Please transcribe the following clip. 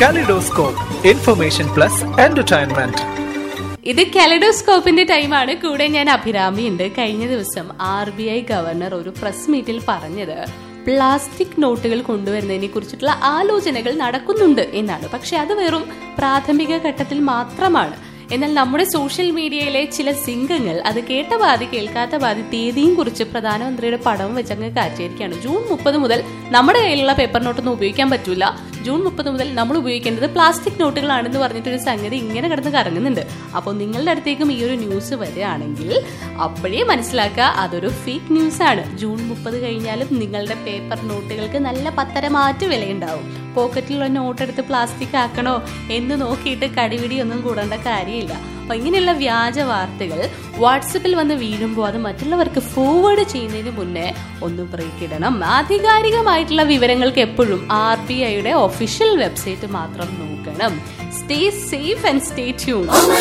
Kaleidoscope, information plus entertainment. ഇത് കെലഡോസ്കോപ്പിന്റെ ടൈമാണ് കൂടെ ഞാൻ അഭിരാമി ഉണ്ട് കഴിഞ്ഞ ദിവസം ആർ ബി ഐ ഗവർണർ ഒരു പ്രസ് മീറ്റിൽ പറഞ്ഞത് പ്ലാസ്റ്റിക് നോട്ടുകൾ കൊണ്ടുവരുന്നതിനെ കുറിച്ചിട്ടുള്ള ആലോചനകൾ നടക്കുന്നുണ്ട് എന്നാണ് പക്ഷെ അത് വെറും പ്രാഥമിക ഘട്ടത്തിൽ മാത്രമാണ് എന്നാൽ നമ്മുടെ സോഷ്യൽ മീഡിയയിലെ ചില സിംഗങ്ങൾ അത് കേട്ട പാതി കേൾക്കാത്ത പാതി തീയതിയും കുറിച്ച് പ്രധാനമന്ത്രിയുടെ പടവും വെച്ചങ്ങ് കാറ്റിയിരിക്കുകയാണ് ജൂൺ മുപ്പത് മുതൽ നമ്മുടെ കയ്യിലുള്ള പേപ്പർ നോട്ടൊന്നും ഉപയോഗിക്കാൻ പറ്റൂല ജൂൺ മുപ്പത് മുതൽ നമ്മൾ ഉപയോഗിക്കേണ്ടത് പ്ലാസ്റ്റിക് നോട്ടുകളാണെന്ന് പറഞ്ഞിട്ടൊരു സംഗതി ഇങ്ങനെ കിടന്ന് കറങ്ങുന്നുണ്ട് അപ്പോൾ നിങ്ങളുടെ അടുത്തേക്കും ഈ ഒരു ന്യൂസ് വരികയാണെങ്കിൽ അപ്പോഴേ മനസ്സിലാക്കുക അതൊരു ഫേക്ക് ന്യൂസ് ആണ് ജൂൺ മുപ്പത് കഴിഞ്ഞാലും നിങ്ങളുടെ പേപ്പർ നോട്ടുകൾക്ക് നല്ല പത്തരമാറ്റ് വിലയുണ്ടാവും പോക്കറ്റിലുള്ള നോട്ട് എടുത്ത് പ്ലാസ്റ്റിക് ആക്കണോ എന്ന് നോക്കിയിട്ട് കടിപിടി ഒന്നും കൂടേണ്ട കാര്യമില്ല അപ്പൊ ഇങ്ങനെയുള്ള വ്യാജ വാർത്തകൾ വാട്സപ്പിൽ വന്ന് വീഴുമ്പോൾ അത് മറ്റുള്ളവർക്ക് ഫോർവേഡ് ചെയ്യുന്നതിന് മുന്നേ ഒന്ന് ബ്രേക്ക് ഇടണം ആധികാരികമായിട്ടുള്ള വിവരങ്ങൾക്ക് എപ്പോഴും ആർ ബി ഐയുടെ ഒഫീഷ്യൽ വെബ്സൈറ്റ് മാത്രം നോക്കണം stay safe and stay tune